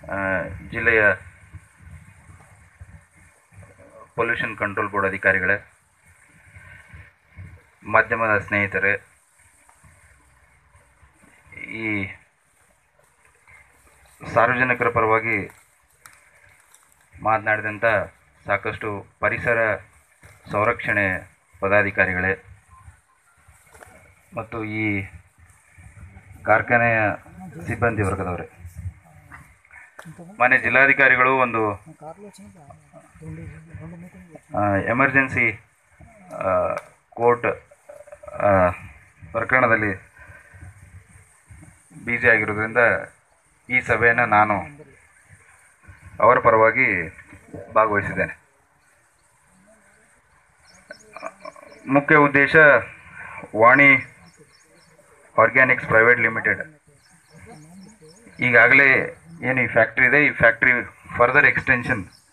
ಆ, ಜಿಲ್ಲೆಯ pollution control board ಅಧಿಕಾರಿಗಳೇ ಮಾಧ್ಯಮದ ಸ್ನೇಹಿತರೆ ಈ ಸಾರ್ವಜನಿಕರ ಪರವಾಗಿ ಮಾತನಾಡಿದಂಥ ಸಾಕಷ್ಟು ಪರಿಸರ ಸಂರಕ್ಷಣೆ ಪದಾಧಿಕಾರಿಗಳೇ ಮತ್ತು ಈ ಕಾರ್ಖಾನೆಯ ಸಿಬ್ಬಂದಿ ವರ್ಗದವರೇ ಮಾನ್ಯ ಜಿಲ್ಲಾಧಿಕಾರಿಗಳು ಒಂದು ಎಮರ್ಜೆನ್ಸಿ ಕೋರ್ಟ್ ಪ್ರಕರಣದಲ್ಲಿ ಬಿಜಿ ಆಗಿರೋದ್ರಿಂದ ಈ ಸಭೆಯನ್ನು ನಾನು ಅವರ ಪರವಾಗಿ ಭಾಗವಹಿಸಿದ್ದೇನೆ ಮುಖ್ಯ ಉದ್ದೇಶ ವಾಣಿ ಆರ್ಗ್ಯಾನಿಕ್ಸ್ ಪ್ರೈವೇಟ್ ಲಿಮಿಟೆಡ್ ಈಗಾಗಲೇ ಏನು ಈ ಫ್ಯಾಕ್ಟ್ರಿ ಇದೆ ಈ ಫ್ಯಾಕ್ಟ್ರಿ ಫರ್ದರ್ ಎಕ್ಸ್ಟೆನ್ಷನ್